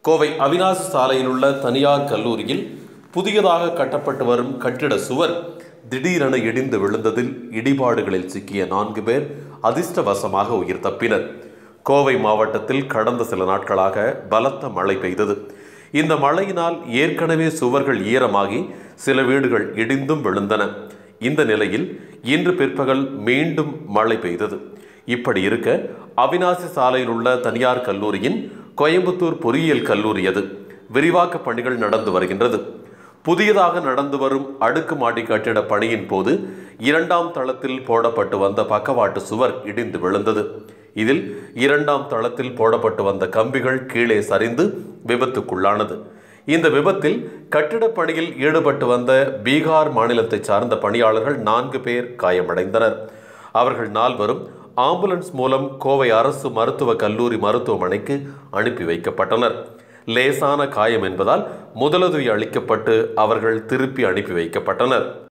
கோவை அவினாசி சாலையில் உள்ள தனியார் கல்லூரியில் புதியதாக கட்டப்பட்டு வரும் கட்டிட சுவர் திடீரென இடிந்து விழுந்ததில் இடிபாடுகளில் சிக்கிய நான்கு பேர் அதிர்ஷ்டவசமாக உயிர் தப்பினர் கோவை மாவட்டத்தில் கடந்த சில நாட்களாக பலத்த மழை பெய்தது இந்த மழையினால் ஏற்கனவே சுவர்கள் ஈரமாகி சில வீடுகள் இடிந்தும் விழுந்தன இந்த நிலையில் இன்று பிற்பகல் மீண்டும் மழை பெய்தது இப்படி இருக்க அவினாசி சாலையில் உள்ள தனியார் கல்லூரியின் கோயம்புத்தூர் பொறியியல் கல்லூரி அது விரிவாக்க பணிகள் நடந்து வருகின்றது புதியதாக நடந்து வரும் அடுக்குமாடி கட்டிட பணியின் போது இரண்டாம் தளத்தில் போடப்பட்டு வந்த பக்கவாட்டு சுவர் இடிந்து விழுந்தது இதில் இரண்டாம் தளத்தில் போடப்பட்டு வந்த கம்பிகள் கீழே சரிந்து விபத்துக்குள்ளானது இந்த விபத்தில் கட்டிடப் பணியில் ஈடுபட்டு வந்த பீகார் மாநிலத்தைச் சார்ந்த பணியாளர்கள் நான்கு பேர் காயமடைந்தனர் அவர்கள் நால்வரும் ஆம்புலன்ஸ் மூலம் கோவை அரசு மருத்துவக் கல்லூரி மருத்துவமனைக்கு அனுப்பி வைக்கப்பட்டனர் லேசான காயம் என்பதால் முதலுதவி அளிக்கப்பட்டு அவர்கள் திருப்பி அனுப்பி வைக்கப்பட்டனர்